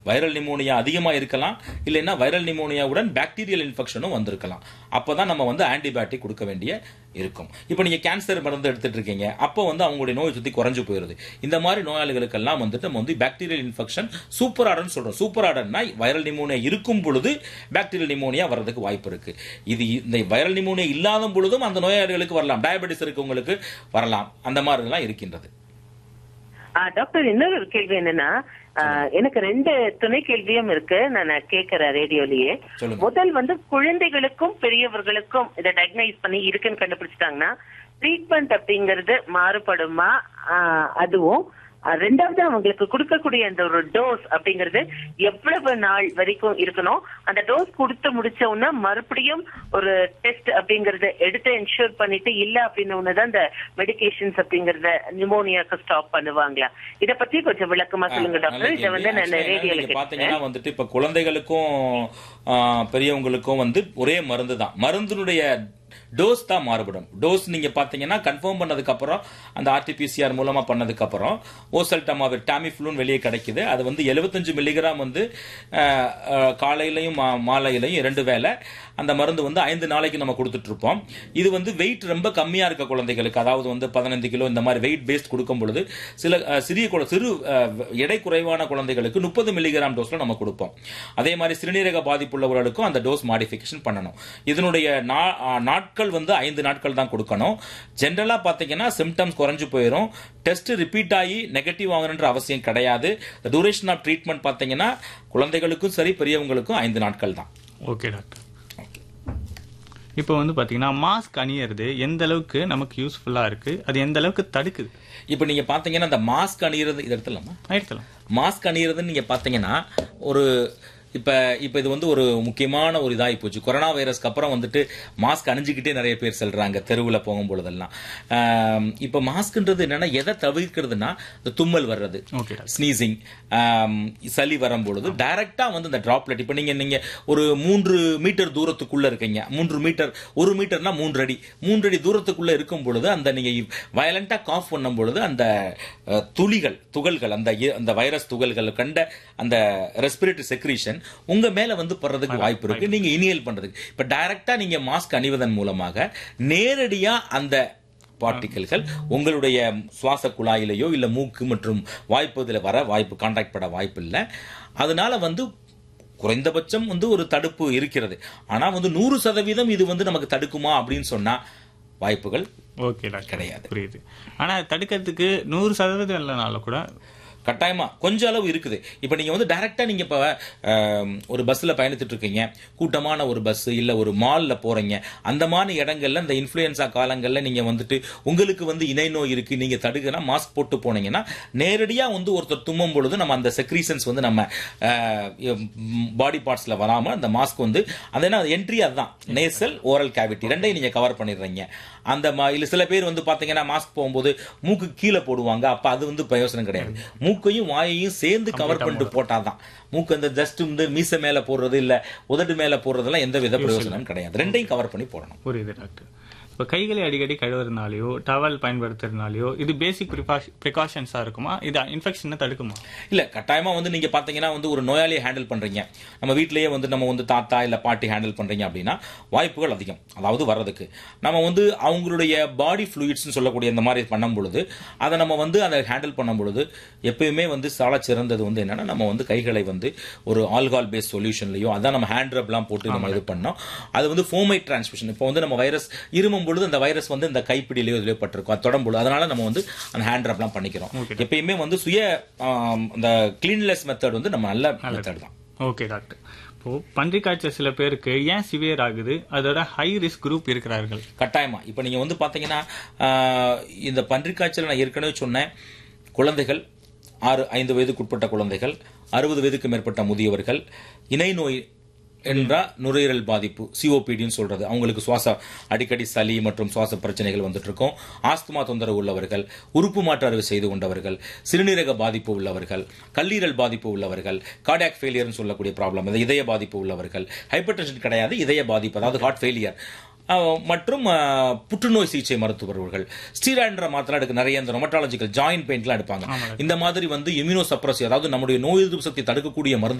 Viral pneumonia அதிகமாக இருக்கலாம் இல்லைன்னா வைரல் நிமோனியாவுடன் பாக்டீரியல் இன்ஃபெக்ஷனும் வந்திருக்கலாம் அப்போ தான் நம்ம வந்து ஆன்டிபயோட்டிக் கொடுக்க வேண்டிய இருக்கும் இப்போ நீங்கள் கேன்சர் மருந்து எடுத்துட்டு இருக்கீங்க அப்போ வந்து அவங்களுடைய நோய் சுற்றி குறைஞ்சு போயிடுது இந்த மாதிரி நோயாளிகளுக்கெல்லாம் வந்துட்டு நம்ம வந்து பாக்டீரியல் இன்ஃபெக்ஷன் சூப்பர் ஆர்டர்னு சொல்கிறோம் சூப்பர் ஆர்டர்னா வைரல் நிமோனியா இருக்கும் பொழுது பாக்டீரியல் நிமோனியா வர்றதுக்கு வாய்ப்பு இருக்கு இது இந்த வைரல் நிமோனியா இல்லாத பொழுதும் அந்த நோயாளிகளுக்கு வரலாம் டயபெட்டிஸ் இருக்கவங்களுக்கு வரலாம் அந்த மாதிரிலாம் இருக்கின்றது ஆ, டாக்டர் இன்னொரு ஒரு கேள்வி என்னன்னா ஆ, எனக்கு ரெண்டு துணை கேள்வியும் இருக்கு நான் கேட்கிறேன் ரேடியோலயே சொல்லுங்க. முதல் வந்து குழந்தைகளுக்கும் பெரியவர்களுக்கும் இதை டயக்னைஸ் பண்ணி இருக்குன்னு கண்டுபிடிச்சிட்டாங்கன்னா ட்ரீட்மெண்ட் அப்படிங்கிறது மாறுபடுமா ஆ, அதுவும் ஆ, ரெண்டாவது அவங்களுக்கு கொடுக்கக்கூடிய அந்த ஒரு டோஸ் அப்படிங்கிறது எவ்வளவு நாள் வரைக்கும் இருக்கணும் அந்த டோஸ் கொடுத்து முடிச்ச உடனே மறுபடியும் ஒரு டெஸ்ட் அப்படிங்கறத எடுத்து என்ஷூர் பண்ணிட்டு இல்ல அப்படின்னு ஒண்ணுதான் இந்த மெடிகேஷன்ஸ் அப்படிங்கறத நிமோனியாக்கு ஸ்டாப் பண்ணுவாங்களா இத பத்தி கொஞ்சம் விளக்கமா சொல்லுங்க நல்ல டாக்டர் இத வந்து கேள்வி. நான் Actually, ரேடியோல நீங்க கேட்டேன் பாத்தீங்கன்னா வந்துட்டு இப்ப குழந்தைகளுக்கும் ஆ, பெரியவங்களுக்கும் வந்து ஒரே மருந்து தான் மருந்தினுடைய டோஸ் தான் மாறுபடும் டோஸ் நீங்க பாத்தீங்கன்னா கன்ஃபார்ம் பண்ணதுக்கு அப்புறம் அந்த ஆர்டிபிசிஆர் மூலமா பண்ணதுக்கு அப்புறம் ஓசல்டமாவிர் டாமிஃப்ளூன் வெளியே கிடைக்குது அது வந்து 75 மில்லிகிராம் வந்து ஆ, ஆ, காலையிலையும் மா- மாலையிலையும் இரண்டு வேளை அந்த மருந்து வந்து ஐந்து நாளைக்கு நம்ம கொடுத்துட்டு இருப்போம் இது வந்து வெயிட் ரொம்ப கம்மியா இருக்க குழந்தைகளுக்கு அதாவது வந்து பதினைந்து கிலோ இந்த மாதிரி வெயிட் பேஸ்ட் கொடுக்கும் பொழுது சில அஹ், சிறிய குழ- சிறு அஹ், எடை குறைவான குழந்தைகளுக்கு முப்பது மில்லிகிராம் டோஸ்ல நம்ம கொடுப்போம் அதே மாதிரி சிறுநீரக பாதிப்புள்ளவர்களுக்கும் அந்த டோஸ் மாடிஃபிகேஷன் பண்ணணும் இதனுடைய நா- அஹ், நாட்கள் வந்து ஐந்து நாட்கள் தான் கொடுக்கணும் ஜென்ரலா பாத்தீங்கன்னா சிம்டம்ஸ் குறைஞ்சு போயிடும் டெஸ்ட் ரிப்பீட் ஆகி நெகட்டிவ் ஆகணுன்ற அவசியம் கிடையாது டூரேஷன் ஆஃப் ட்ரீட்மெண்ட் பாத்தீங்கன்னா குழந்தைகளுக்கும் சரி பெரியவங்களுக்கும் ஐந்து நாட்கள் தான் ஓகே டாக்டர் இப்போ வந்து பாத்தீங்கன்னா மாஸ்க் அணியறது எந்த அளவுக்கு நமக்கு யூஸ்ஃபுல்லா இருக்கு அது எந்த அளவுக்கு தடுக்குது இப்போ நீங்க பாத்தீங்கன்னா அந்த மாஸ்க் அணியிறது இது எடுத்துலாமா எடுக்கலாம் மாஸ்க் அணியிறதுன்னு நீங்க பாத்தீங்கன்னா ஒரு இப்ப இப்ப இது வந்து ஒரு முக்கியமான ஒரு இதாகி போச்சு கொரோனா வைரஸ்க்கு அப்புறம் வந்துட்டு மாஸ்க் அணிஞ்சுக்கிட்டே நிறைய பேர் செல்றாங்க தெருவில் போகும்பொழுதெல்லாம் ஆம், இப்ப மாஸ்க்ன்றது என்னன்னா எதை தவிர்க்கிறதுனா இந்த தும்மல் வர்றது ஓகே டாக்டர் ஸ்னீசிங் சளி வரும்பொழுது டைரக்டா வந்து இந்த டிராப்லெட் இப்போ நீங்க நீங்க ஒரு மூன்று மீட்டர் தூரத்துக்குள்ள இருக்கீங்க மூன்று மீட்டர் ஒரு மீட்டர்னா மூன்று அடி மூன்று அடி தூரத்துக்குள்ள இருக்கும் பொழுது அந்த நீங்க வயலண்டா காஃப் பண்ணும் பொழுது அந்த அஹ், துளிகள் துகள்கள் அந்த இ- அந்த வைரஸ் துகள்கள் கண்ட அந்த ரெஸ்பிரேட்டரி செக்ரீஷன் உங்க மேல வந்து படுறதுக்கு வாய்ப்பு இருக்கு நீங்க இனியல் பண்றதுக்கு இப்ப டைரக்டா நீங்க மாஸ்க் அணிவதன் மூலமாக நேரடியா அந்த பார்ட்டிகல்கள் உங்களுடைய சுவாச குழாயிலேயோ இல்ல மூக்கு மற்றும் வாய்ப்பதில் வர வாய்ப்பு கான்டாக்ட் பட வாய்ப்பு இல்லை அதனால வந்து குறைந்தபட்சம் வந்து ஒரு தடுப்பு இருக்கிறது ஆனா வந்து நூறு சதவீதம் இது வந்து நமக்கு தடுக்குமா அப்படின்னு சொன்னா வாய்ப்புகள் ஓகே டாக்டர் கிடையாது. புரியுது ஆனா தடுக்கிறதுக்கு நூறு சதவீதம் இல்லைனாலும் கூட கட்டாயமா கொஞ்ச அளவு இருக்குது இப்போ நீங்க வந்து டைரக்டா நீங்க இப்போ ஆம், ஒரு பஸ்ல பயணித்துட்டு இருக்கீங்க கூட்டமான ஒரு பஸ் இல்ல ஒரு மால்ல போறீங்க அந்த மாதிரி இடங்கள்ல இந்த இன்ஃப்ளூயன்சா காலங்கள்ல நீங்க வந்துட்டு உங்களுக்கு வந்து இணை நோய் இருக்கு நீங்க தடுக்கனா மாஸ்க் போட்டு போனீங்கன்னா நேரடியா வந்து ஒருத்தர் தும்மும் பொழுது நம்ம அந்த செக்ரீசன்ஸ் வந்து நம்ம பாடி பார்ட்ஸ்ல வராம அந்த மாஸ்க் வந்து அது என்ன என்ட்ரி அதுதான் நேசல் ஓரல் கேவிட்டி ரெண்டையும் நீங்க கவர் பண்ணிடுறீங்க அந்த மா- இல்ல சில பேர் வந்து பாத்தீங்கன்னா மாஸ்க் போகும்போது மூக்கு கீழே போடுவாங்க அப்ப அது வந்து பிரயோசனம் கிடையாது மூக்கையும் வாயையும் சேர்ந்து கவர் பண்ணிட்டு போட்டாதான் மூக்கு அந்த ஜஸ்ட் வந்து மீச மேல போடுறது இல்ல உதடு மேல போடுறதெல்லாம் எந்த வித பிரயோசனமும் கிடையாது ரெண்டையும் கவர் பண்ணி போடணும் புரியுது டாக்டர் இப்போ கைகளை அடிக்கடி கழுவுறதுனாலயோ டவல் பயன்படுத்துறதுனாலயோ இது பேசிக் ப்ரிகாஷன்ஸா இருக்குமா இது இன்ஃபெக்ஷனை தடுக்குமா இல்ல கட்டாயமா வந்து நீங்க பாத்தீங்கன்னா வந்து ஒரு நோயாளியை ஹேண்டில் பண்றீங்க நம்ம வீட்லயே வந்து நம்ம வந்து தாத்தா இல்ல பாட்டி ஹேண்டில் பண்றீங்க அப்படின்னா வாய்ப்புகள் அதிகம் அதாவது வர்றதுக்கு நம்ம வந்து அவங்களுடைய பாடி ஃப்ளூயிட்ஸ்னு சொல்லக்கூடிய இந்த மாதிரி பண்ணும் பொழுது அதை நம்ம வந்து அதை ஹேண்டில் பண்ணும் பொழுது எப்பயுமே வந்து சால சிறந்தது வந்து என்னன்னா நம்ம வந்து கைகளை வந்து ஒரு ஆல்கால் பேஸ் சொல்யூஷன்லயோ அதான் நம்ம ஹேண்ட் ரப்லாம் போட்டு நம்ம இது பண்ணோம் அது வந்து ஃபோமைட் டிரான்ஸ்மிஷன் இப்போ வந்து நம்ம வைரஸ் இருமும் பொழுது அந்த வைரஸ் வந்து இந்த கைப்பிடியிலயோ இதுலயோ பட்டிருக்கும் அது தொடரும் பொழுது அதனால நம்ம வந்து அந்த ஹேண்ட் ரப்லாம் பண்ணிக்கிறோம் எப்பயுமே வந்து சுய ஆம், அந்த கிளீன்லெஸ் மெத்தட் வந்து நம்ம நல்ல மெத்தட் தான் ஓகே டாக்டர் இப்போ பன்றி காய்ச்சல் சில பேருக்கு ஏன் சிவியர் ஆகுது அதோட ஹை ரிஸ்க் குரூப் இருக்கிறார்கள் கட்டாயமா இப்போ நீங்க வந்து பாத்தீங்கன்னா ஆஹ், இந்த பன்றிக் காய்ச்சல் நான் ஏற்கனவே சொன்னேன் குழந்தைகள் ஆறு ஐந்து வயதுக்குட்பட்ட குழந்தைகள் அறுபது வயதுக்கு மேற்பட்ட முதியவர்கள் இணை நோய் என்றா நுரையீரல் பாதிப்பு சிஓபிடின்னு சொல்றது அவங்களுக்கு சுவாச அடிக்கடி சளி மற்றும் சுவாச பிரச்சனைகள் வந்துட்டு இருக்கும் ஆஸ்துமா தொந்தரவு உள்ளவர்கள் உறுப்பு மாற்று அறுவை செய்து கொண்டவர்கள் சிறுநீரக பாதிப்பு உள்ளவர்கள் கல்லீரல் பாதிப்பு உள்ளவர்கள் கார்டியாக் ஃபெயிலியர்னு சொல்லக்கூடிய ப்ராப்ளம் இதய பாதிப்பு உள்ளவர்கள் ஹைப்பர் டென்ஷன் கிடையாது இதய பாதிப்பு அதாவது ஹார்ட் ஃபெயிலியர் அஹ், மற்றும் அஹ், புற்றுநோய் சிகிச்சை மருத்துவர்கள் ஸ்டீராய்டுன்ற மாத்திரை எடுக்க நிறைய இந்த ரொமட்டாலஜிக்கல் ஜாயின்ட் பெயின்ட்லாம் எடுப்பாங்க இந்த மாதிரி வந்து இம்யூனோ சப்ரஸி அதாவது நம்முடைய நோய் எதிர்ப்பு சக்தி தடுக்கக்கூடிய மருந்து